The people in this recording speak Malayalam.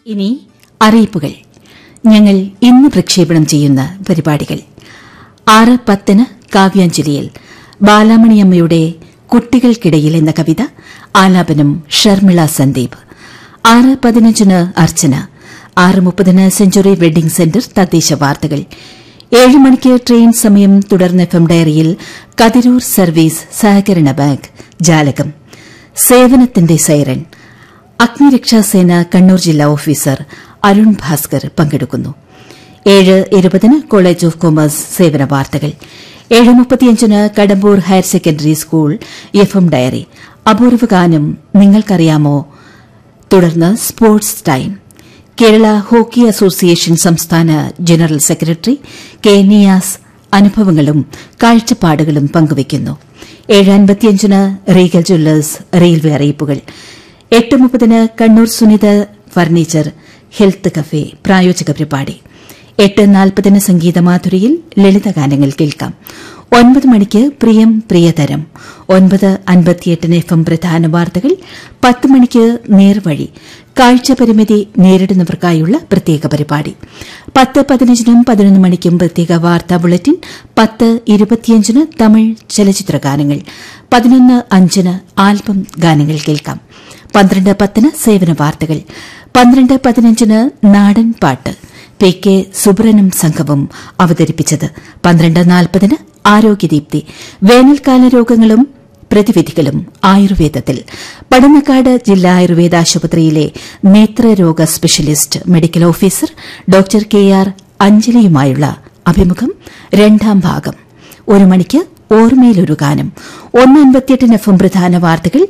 ഇനി അറിയിപ്പുകൾ ഞങ്ങൾ ഇന്ന് പ്രക്ഷേപണം ചെയ്യുന്ന പരിപാടികൾ ആറ് പത്തിന് കാവ്യാഞ്ജലിയിൽ ബാലാമണിയമ്മയുടെ കുട്ടികൾക്കിടയിൽ എന്ന കവിത ആലാപനം ഷർമിള സന്ദീപ് ആറ് പതിനഞ്ചിന് അർച്ചന ആറ് മുപ്പതിന് സെഞ്ചുറി വെഡ്ഡിംഗ് സെന്റർ തദ്ദേശ വാർത്തകൾ ഏഴ് മണിക്ക് ട്രെയിൻ സമയം തുടർന്ന് എഫ് എം ഡയറിയിൽ കതിരൂർ സർവീസ് സഹകരണ ബാങ്ക് ജാലകം സേവനത്തിന്റെ സൈറൻ അഗ്നിരക്ഷാസേന കണ്ണൂർ ജില്ലാ ഓഫീസർ അരുൺ ഭാസ്കർ പങ്കെടുക്കുന്നു ഏഴ് ഇരുപതിന് കോളേജ് ഓഫ് കൊമേഴ്സ് സേവന വാർത്തകൾ ഏഴ് മുപ്പത്തിയഞ്ചിന് Kadampur higher secondary school F M diary അപൂർവ ഗാനം നിങ്ങൾക്കറിയാമോ തുടർന്ന് sports time Kerala hockey association സംസ്ഥാന ജനറൽ സെക്രട്ടറി കെ നിയാസ് അനുഭവങ്ങളും കാഴ്ചപ്പാടുകളും പങ്കുവയ്ക്കുന്നു ഏഴ് അൻപത്തിയഞ്ചിന് റീഗൽ ജ്വല്ലേഴ്സ് റെയിൽവേ അറിയിപ്പുകൾ എട്ട് മുപ്പതിന് Kannur Sunitha furniture health cafe പ്രായോജക പരിപാടി എട്ട് നാൽപ്പതിന് സംഗീതമാധുരിയിൽ ലളിതഗാനങ്ങൾ കേൾക്കാം ഒൻപത് മണിക്ക് പ്രിയം പ്രിയതരം ഒൻപത് അൻപത്തിയെട്ടിന് എഫ് എം പ്രധാന വാർത്തകൾ പത്ത് മണിക്ക് നേർവഴി കാഴ്ചപരിമിതി നേരിടുന്നവർക്കായുള്ള പ്രത്യേക പരിപാടി പത്ത് പതിനഞ്ചിനും പതിനൊന്ന് മണിക്കും പ്രത്യേക വാർത്താ ബുള്ളറ്റിൻ പത്ത് ഇരുപത്തിയഞ്ചിന് തമിഴ് ചലച്ചിത്ര ഗാനങ്ങൾ പതിനൊന്ന് അഞ്ചിന് ആൽബം ഗാനങ്ങൾ കേൾക്കാം പന്ത്രണ്ട് പത്തിന് സേവന വാർത്തകൾ പന്ത്രണ്ട് പതിനഞ്ചിന് നാടൻ പാട്ട് പി കെ സുബ്രനും സംഘവും അവതരിപ്പിച്ചത് പന്ത്രണ്ട് നാൽപ്പതിന് ആരോഗ്യദീപ്തി വേനൽക്കാല രോഗങ്ങളും പ്രതിവിധികളും ആയുർവേദത്തിൽ പടന്നക്കാട് ജില്ലാ ആയുർവേദ ആശുപത്രിയിലെ നേത്രരോഗ specialist medical officer doctor K R അഞ്ജലിയുമായുള്ള അഭിമുഖം രണ്ടാം ഭാഗം ഒരു മണിക്ക് ഓർമ്മയിലൊരു ഗാനം ഒന്ന് അൻപത്തിയെട്ടിന് എഫ് എം പ്രധാന വാർത്തകൾ